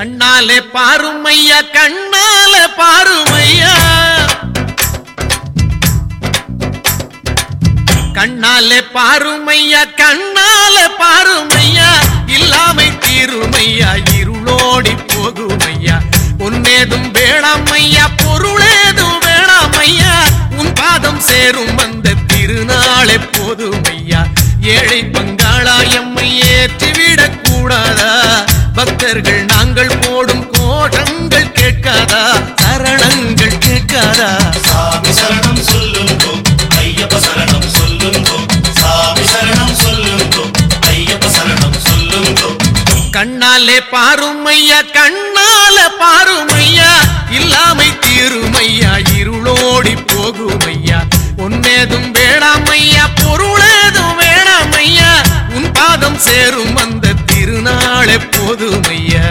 கண்ணாலே பாருமையா கண்ணால பாருமையா கண்ணாலே பாருமையா கண்ணால பாருமையா இல்லாமை தீருமையா இருளோடி போகுமையா பொன்னேதும் வேணாமையா பொருளேதும் வேணாமையா உன் பாதம் சேரும் அந்த திருநாளே போதுமையா ஏழை பங்காளா எம்மை ஏற்றிவிடக் கூடாதா பக்தர்கள் நாங்கள் போடும் கோஷங்கள் கேட்காதா சரணங்கள் கேட்காதா சாமி சரணம் சொல்லுங்கோ ஐயப்ப சரணம் சொல்லுங்கோ சாமி சரணம் சொல்லுங்கோ ஐயப்ப சரணம் சொல்லுங்கோ கண்ணாலே பாருமையா கண்ணால பாருமையா இல்லாமை தீருமையா இருளோடி போகுமையா பொன்னேதும் வேணாமையா பொருளேதும் வேணாமையா உன் பாதம் சேரும் அந்த திருநாளே போதுமையா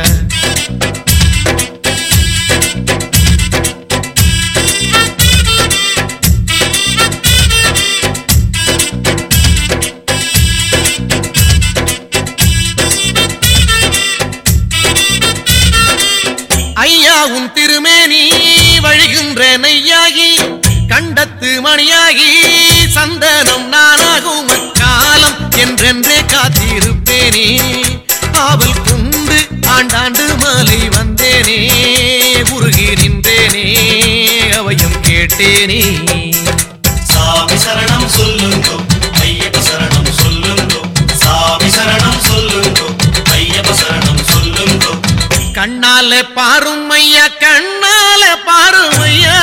ஐயா உன் திருமேனி வழிகின்ற நெய்யாகி கண்டத்து மணியாகி சந்தனம் நானாகும் அக்காலம் என்றென்றே காத்திருப்பேனே ஆவல் கொண்டு ஆண்டாண்டு மாலை வந்தேனே உருகி நின்றேனே அவையும் கேட்டேனே சாமி சரணம் சொல்லுங்கோ ஐயப்ப சரணம் சொல்லுங்கோ சாமி சரணம் சொல்லுங்கோ ஐயப்ப சரணம் சொல்லுங்கோ கண்ணால பாருமையா கண்ணால பாருமையா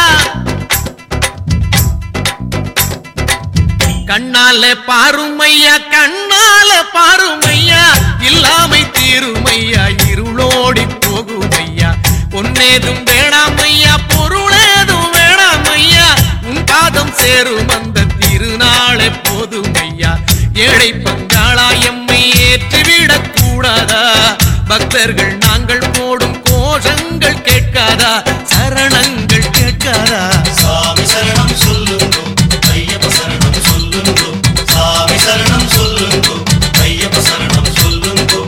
கண்ணால பாருமையா கண்ணால பாருமையா இல்லாமை தீருமையா இருளோடி போகுமையா பொன்னேதும் வேணாமையா பொருளேதும் வேணாமையா உன் பாதம் சேரும் அந்த திருநாளே போதுமையா ஏழை பங்காளா எம்மை ஏற்றிவிடக் கூடாதா பக்தர்கள் நாங்கள் போடும் கோஷங்கள் கேட்காதா சரணங்கள் கேட்காதா சாமி சரணம் சொல்லுங்கோ ஐயப்ப சரணம் சொல்லுங்கோ சாமி சரணம் சொல்லுங்கோ ஐயப்ப சரணம் சொல்லுங்கோ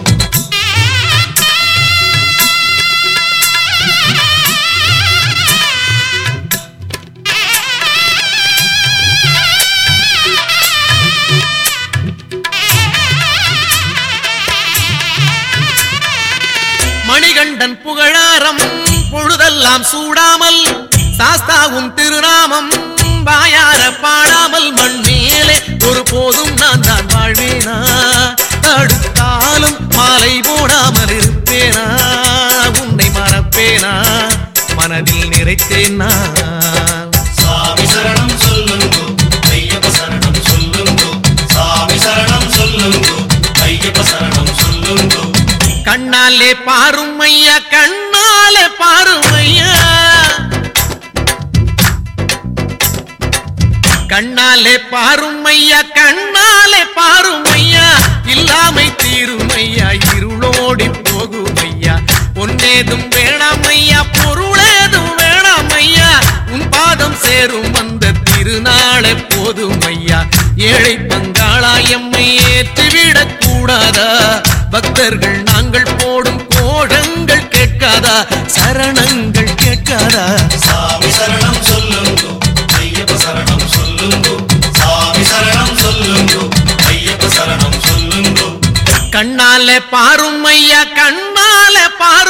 மணிகண்டன் புகழாரம் பொழுதெல்லாம் சூடாமல் சாஸ்தாவும் திருநாமம் வாயார பாடாமல் மண் மேலே ஒரு போதும் நான் தான் வாழ்வேனா தடுத்தாலும் மாலை போடாமல் இருப்பேனா உன்னை மறப்பேனா மனதில் நிறைத்தேனா சாமி சரணம் சொல்லுங்கோ ஐயப்ப சரணம் சொல்லுங்கோ சாமி சரணம் சொல்லுங்கோ ஐயப்ப சரணம் சொல்லுங்கோ கண்ணாலே பாருமையா கண்ணாலே பாருமையா கண்ணாலே பாருமையா கண்ணாலே பாருமையா இல்லாமை தீருமையா இருளோடி போகுமையா பொன்னேதும் வேணாமையா பொருளேதும் வேணாமையா உன் பாதம் சேரும் அந்த திருநாளே போதுமையா ஏழை பங்காளா எம்மை ஏற்றிவிடக் கூடாதா பக்தர்கள் நாங்கள் போடும் கோஷங்கள் கேட்காதா சரணங்கள் கேட்காதா சாமி சரணம் சொல்லுங்கோ ஐயப்ப சரணம் சொல்லுங்கோ சாமி சரணம் சொல்லுங்கோ ஐயப்ப சரணம் சொல்லுங்கோ கண்ணாலே பாருமையா கண்ணாலே பாரு